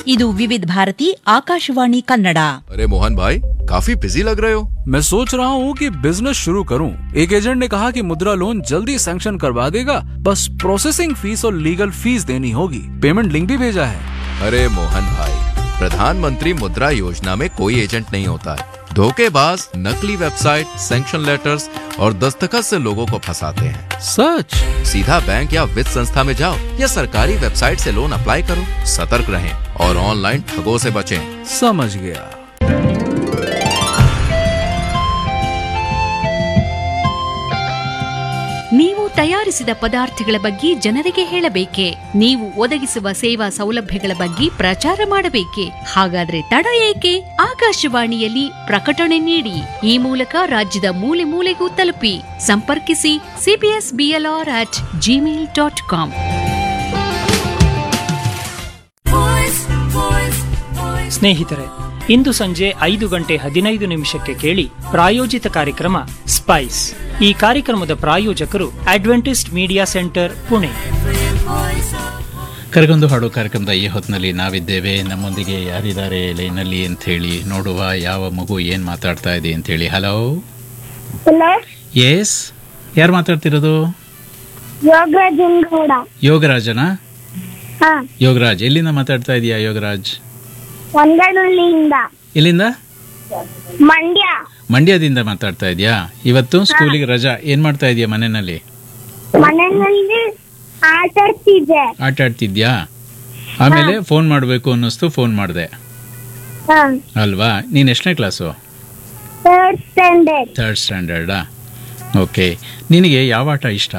ಇದು ವಿವಿಧ ಭಾರತಿ ಆಕಾಶವಾಣಿ ಕನ್ನಡ अरे मोहन भाई काफी बिजी लग रहे हो मैं सोच रहा हूँ कि बिजनेस शुरू करूँ एक एजेंट ने कहा कि मुद्रा लोन जल्दी सैंक्शन करवा देगा बस प्रोसेसिंग फीस और लीगल फीस देनी होगी पेमेंट लिंक भी भेजा है अरे मोहन भाई प्रधानमंत्री मुद्रा योजना में कोई एजेंट नहीं होता है धोखेबाज नकली वेबसाइट सैंक्शन लेटर्स और दस्तखत से लोगों को फंसाते हैं सच सीधा बैंक या वित्त संस्था में जाओ या सरकारी वेबसाइट से लोन अप्लाई करो सतर्क रहें और ऑनलाइन ठगों से बचें समझ गया ನೀವು ತಯಾರಿಸಿದ ಪದಾರ್ಥಗಳ ಬಗ್ಗೆ ಜನರಿಗೆ ಹೇಳಬೇಕೆ ನೀವು ಒದಗಿಸುವ ಸೇವಾ ಸೌಲಭ್ಯಗಳ ಬಗ್ಗೆ ಪ್ರಚಾರ ಮಾಡಬೇಕೆ ಹಾಗಾದ್ರೆ ತಡ ಏಕೆ ಆಕಾಶವಾಣಿಯಲ್ಲಿ ಪ್ರಕಟಣೆ ನೀಡಿ ಈ ಮೂಲಕ ರಾಜ್ಯದ ಮೂಲೆ ಮೂಲೆಗೂ ತಲುಪಿ ಸಂಪರ್ಕಿಸಿ CBS BLR at Gmail dot com ಸ್ನೇಹಿತರೆ ಇಂದು ಸಂಜೆ ಐದು ಗಂಟೆ ಹದಿನೈದು ನಿಮಿಷಕ್ಕೆ ಕೇಳಿ ಪ್ರಾಯೋಜಿತ ಕಾರ್ಯಕ್ರಮ ಸ್ಪೈಸ್ ಈ ಕಾರ್ಯಕ್ರಮದ ಪ್ರಾಯೋಜಕರು ಅಡ್ವೆಂಟಿಸ್ಟ್ ಮೀಡಿಯಾ ಸೆಂಟರ್ ಪುಣೆ ಕರಗೊಂದು ಹಾಡು ಕಾರ್ಯಕ್ರಮದ ಈ ಹೊತ್ತಿನಲ್ಲಿ ನಾವಿದ್ದೇವೆ ನಮ್ಮೊಂದಿಗೆ ಯಾರಿದ್ದಾರೆ ಲೈನಲ್ಲಿ ಅಂತ ಹೇಳಿ ನೋಡುವ ಯಾವ ಮಗು ಏನು ಮಾತಾಡ್ತಾ ಇದೆ ಅಂತ ಹೇಳಿ ಹಲೋ ಹಲೋ ಎಸ್ ಯಾರು ಮಾತಾಡ್ತಿರೋದು ಯೋಗರಾಜೇಂದ್ರ ಯೋಗರಾಜನ ಹಾ ಯೋಗರಾಜ್ ಎಲ್ಲಿಂದ ಮಾತಾಡ್ತಾ ಇದೀಯಾ ಯೋಗರಾಜ್ ಒಂದನಹಳ್ಳಿಯಿಂದ ಎಲ್ಲಿಂದ ಮಂಡ್ಯ ಮಂಡ್ಯದಿಂದ ಮಾತಾಡ್ತಾ ಇದೀಯಾ ಇವತ್ತು ಸ್ಕೂಲಿಗೆ ರಜಾ ಏನ್ ಮಾಡ್ತಾ ಇದೀಯಾ ಮನೆಯಲ್ಲಿ ಮನೆಯಲ್ಲಿ ಆಟಾಡ್ತಿದ್ದೆ ಆಟ ಆಡ್ತಿದ್ಯಾ ಆಮೇಲೆ ಫೋನ್ ಮಾಡಬೇಕು ಅನ್ನಿಸ್ತು ಫೋನ್ ಮಾಡಿದೆ ಹಾ ಅಲ್ವಾ ನೀನು ಎಷ್ಟನೇ ಕ್ಲಾಸು ಥರ್ಡ್ ಸ್ಟ್ಯಾಂಡರ್ಡ್ ಥರ್ಡ್ ಸ್ಟ್ಯಾಂಡರ್ಡಾ ಓಕೆ ನಿನಗೆ ಯಾವ ಆಟ ಇಷ್ಟ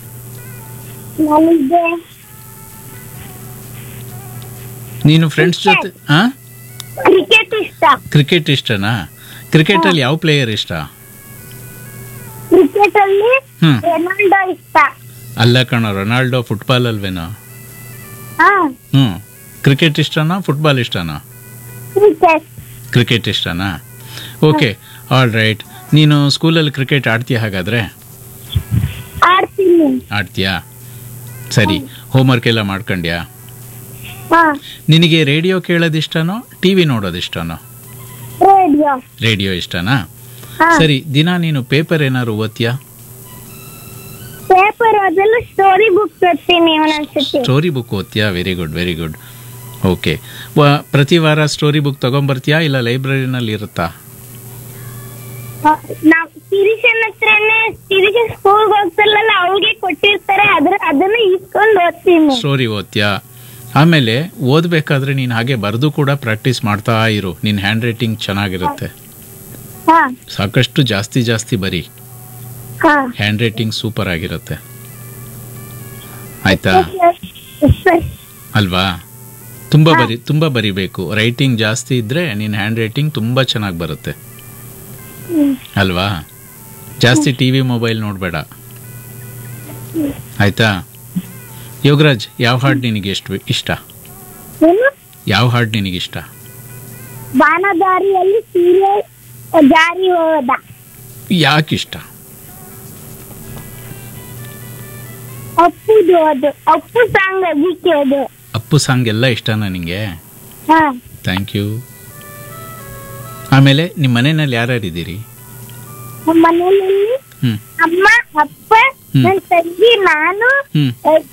ನನಗೆ ನೀನು ಫ್ರೆಂಡ್ಸ್ ಜೊತೆ ಹಾ ಕ್ರಿಕೆಟ್ ಇಷ್ಟ ಕ್ರಿಕೆಟ್ ಇಷ್ಟನಾ ಕ್ರಿಕೆಟ್ ಅಲ್ಲಿ ಯಾವ ಪ್ಲೇಯರ್ ಇಷ್ಟ ಕ್ರಿಕೆಟ್ ಅಲ್ಲಿ ಹ್ಮ್. ರೊನಾಲ್ಡೋ ಇಷ್ಟ ಅಲ್ಲ ಕಣ ರೊನಾಲ್ಡೋ ಫುಟ್ಬಾಲ್ ಅಲ್ವೇನೋ ಹಾ ಹ್ಮ್ ಕ್ರಿಕೆಟ್ ಇಷ್ಟನಾ ಫುಟ್ಬಾಲ್ ಇಷ್ಟನಾ ಕ್ರಿಕೆಟ್ ಕ್ರಿಕೆಟ್ ಇಷ್ಟನಾ ಓಕೆ ಆಲ್ ರೈಟ್ ನೀನು ಸ್ಕೂಲಲ್ಲಿ ಕ್ರಿಕೆಟ್ ಆಡ್ತೀಯ ಹಾಗಾದ್ರೆ ಆಡ್ತೀನಿ ಆಡ್ತೀಯಾ ಸರಿ ಹೋಮ್ವರ್ಕ್ ಎಲ್ಲ ಮಾಡ್ಕೊಂಡ್ಯಾ ಹಾ ನಿನಗೆ ರೇಡಿಯೋ ಕೇಳೋದಿಷ್ಟನೋ ಟಿ ವಿ ನೋಡೋದಿಷ್ಟನೋ ರೇಡಿಯೋ ರೇಡಿಯೋ ಇಷ್ಟನಾ ಹಾ ಸರಿ ದಿನ ನೀನು ಪೇಪರ್ ಏನಾದ್ರು ಓದ್ತೀಯಾ ಪೇಪರ್ ಅದೆಲ್ಲ ಸ್ಟೋರಿ ಬುಕ್ ಓದ್ತೀನಿ ಒಂದೊಂದ್ಸತಿ ಸ್ಟೋರಿ ಬುಕ್ ಓದ್ತೀಯಾ very good very good okay ಪ್ರತಿ ವಾರ ಸ್ಟೋರಿ ಬುಕ್ ತಗೊಂಬರ್ತೀಯಾ ಇಲ್ಲ ಲೈಬ್ರರಿನಲ್ಲಿ ಇರುತ್ತಾ ನಾವ್ ತಿರಿಶನ್ ಹತ್ರನೇ ತಿರಿಶನ್ ಸ್ಕೂಲ್ಗೆ ಹೋಗ್ತಾರಲ್ಲ ಅವ್ರಿಗೆ ಕೊಟ್ಟಿರ್ತಾರೆ ಅದ್ರ ಅದನ್ನ ಇಸ್ಕೊಂಡು ಓದ್ತೀನಿ ಸ್ಟೋರಿ ಓದ್ತೀಯಾ ಆಮೇಲೆ ಓದಬೇಕಾದ್ರೆ ನೀನು ಹಾಗೆ ಬರೆದು ಕೂಡ ಪ್ರಾಕ್ಟೀಸ್ ಮಾಡ್ತಾ ಇರು ನಿನ್ನ ಹ್ಯಾಂಡ್ ರೈಟಿಂಗ್ ಚೆನ್ನಾಗಿರುತ್ತೆ ಹಾ ಸಾಕಷ್ಟು ಜಾಸ್ತಿ ಜಾಸ್ತಿ ಬರಿ ಹಾ ಹ್ಯಾಂಡ್ ರೈಟಿಂಗ್ ಸೂಪರ್ ಆಗಿರುತ್ತೆ ಆಯ್ತಾ ಅಲ್ವಾ ತುಂಬ ಬರಿ ತುಂಬ ಬರಿಬೇಕು ರೈಟಿಂಗ್ ಜಾಸ್ತಿ ಇದ್ರೆ ನಿನ್ನ ಹ್ಯಾಂಡ್ ರೈಟಿಂಗ್ ತುಂಬ ಚೆನ್ನಾಗಿ ಬರುತ್ತೆ ಅಲ್ವಾ ಜಾಸ್ತಿ ಟಿ ವಿ ಮೊಬೈಲ್ ನೋಡಬೇಡ ಆಯ್ತಾ ಯೋಗರಾಜ್ ಯಾವ ಹಾಡು ನಿನಗೆ ಎಷ್ಟು ಇಷ್ಟ ಏನು ಯಾವ ಹಾಡು ನಿನಗಿಷ್ಟ ಬಾನದಾರಿಯಲ್ಲಿ ಸೀರೆ ಜಾರಿ ಹೋದ ಯಾಕಿಷ್ಟ ಅಪ್ಪುದು ಅದು ಅಪ್ಪು ಸಾಂಗ್ ಅದಕ್ಕೆ ಅದು ಅಪ್ಪು ಸಾಂಗ್ ಎಲ್ಲ ಇಷ್ಟನಾ ನಿಂಗೆ ಹಾ ಥ್ಯಾಂಕ್ ಯು ಆಮೇಲೆ ನಿಮ್ಮ ಮನೆಯಲ್ಲಿ ಯಾರ್ಯಾರಿದ್ದೀರಿ ನಮ್ಮ ಮನೆಯಲ್ಲಿ ಹ್ಮ್ ಅಮ್ಮ ಅಪ್ಪ ಹ್ಮ್. ನನ್ನ ತಂಗಿ ನಾನು ಹ್ಮ್ ಅಹ್,